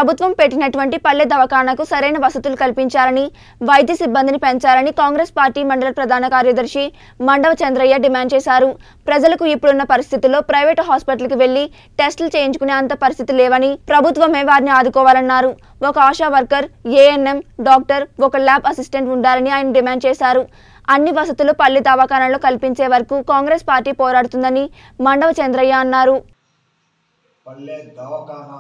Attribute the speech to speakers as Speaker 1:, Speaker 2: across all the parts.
Speaker 1: ప్రభుత్వం పెట్టినటువంటి పల్లె దవాఖానకు సరైన వసతులు కల్పించాలని వైద్య సిబ్బందిని పెంచాలని కాంగ్రెస్ పార్టీ మండల ప్రధాన కార్యదర్శి మండవ చంద్రయ్య డిమాండ్ చేశారు ప్రజలకు ఇప్పుడున్న పరిస్థితుల్లో ప్రైవేటు హాస్పిటల్కి వెళ్లి టెస్టులు చేయించుకునే అంత పరిస్థితి లేవని ప్రభుత్వమే వారిని ఆదుకోవాలన్నారు ఒక ఆశా వర్కర్ ఏఎన్ఎం డాక్టర్ ఒక ల్యాబ్ అసిస్టెంట్ ఉండాలని ఆయన డిమాండ్ చేశారు అన్ని వసతులు పల్లె దవాఖానాల్లో కల్పించే వరకు కాంగ్రెస్ పార్టీ పోరాడుతుందని మండవ చంద్రయ్య అన్నారు
Speaker 2: పల్లె దవాఖానా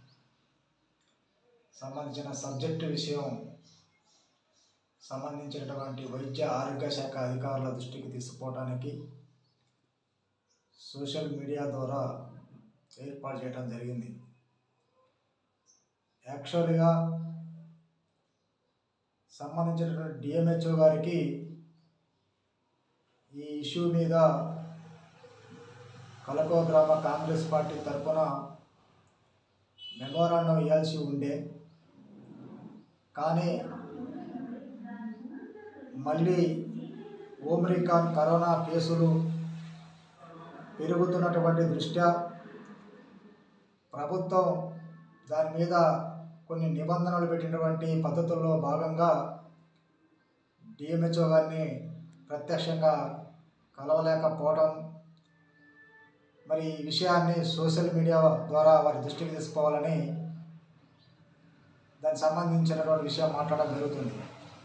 Speaker 2: సంబంధించిన సబ్జెక్టు విషయం సంబంధించినటువంటి వైద్య ఆరోగ్య శాఖ అధికారుల దృష్టికి తీసుకుపోవడానికి సోషల్ మీడియా ద్వారా ఏర్పాటు చేయడం జరిగింది యాక్చువల్గా సంబంధించినటువంటి డిఎంహెచ్ఓ గారికి ఈ ఇష్యూ మీద కలకో గ్రామ కాంగ్రెస్ పార్టీ తరఫున మెమోరాండం ఇవ్వాల్సి ఉండే కానీ మళ్ళీ ఓమ్రికాన్ కరోనా కేసులు పెరుగుతున్నటువంటి దృష్ట్యా ప్రభుత్వం దాని మీద కొన్ని నిబంధనలు పెట్టినటువంటి పద్ధతుల్లో భాగంగా డిఎంహెచ్ఓ గారిని ప్రత్యక్షంగా కలవలేకపోవడం మరి ఈ విషయాన్ని సోషల్ మీడియా ద్వారా వారి దృష్టికి తీసుకోవాలని దానికి సంబంధించినటువంటి విషయం మాట్లాడడం జరుగుతుంది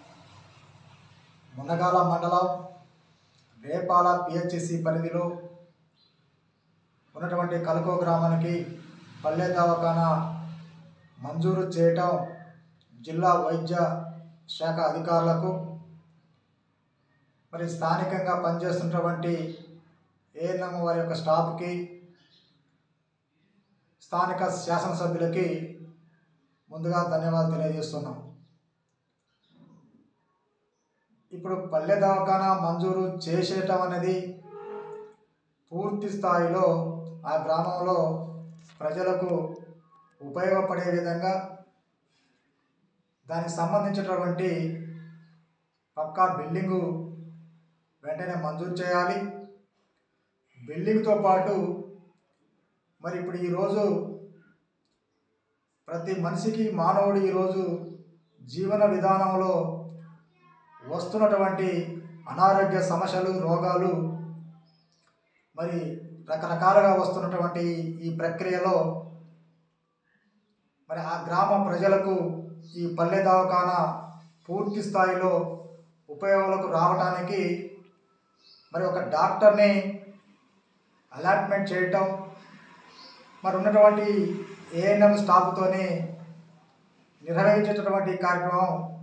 Speaker 2: మునగాల మండలం రేపాల పిహెచ్సి పరిధిలో ఉన్నటువంటి కలకో గ్రామానికి పల్లె దవాఖానా మంజూరు చేయటం జిల్లా వైద్య శాఖ అధికారులకు మరి స్థానికంగా పనిచేస్తున్నటువంటి ఏఎన్ఎం వారి యొక్క స్టాఫ్కి స్థానిక శాసనసభ్యులకి ముందుగా ధన్యవాదాలు తెలియజేస్తున్నాం ఇప్పుడు పల్లె దవాఖానా మంజూరు చేసేయటం అనేది పూర్తి స్థాయిలో ఆ గ్రామంలో ప్రజలకు ఉపయోగపడే విధంగా దానికి సంబంధించినటువంటి పక్కా బిల్డింగు వెంటనే మంజూరు చేయాలి బిల్డింగ్తో పాటు మరి ఇప్పుడు ఈరోజు ప్రతి మనిషికి మానవుడు ఈరోజు జీవన విధానంలో వస్తున్నటువంటి అనారోగ్య సమస్యలు రోగాలు మరి రకరకాలుగా వస్తున్నటువంటి ఈ ప్రక్రియలో మరి ఆ గ్రామ ప్రజలకు ఈ పల్లె దవాఖానా పూర్తి స్థాయిలో ఉపయోగాలకు రావడానికి మరి ఒక డాక్టర్ని అలాట్మెంట్ చేయటం మరి ఉన్నటువంటి ఏఎన్ఎం స్టాఫ్తోని నిర్వహించేటటువంటి కార్యక్రమం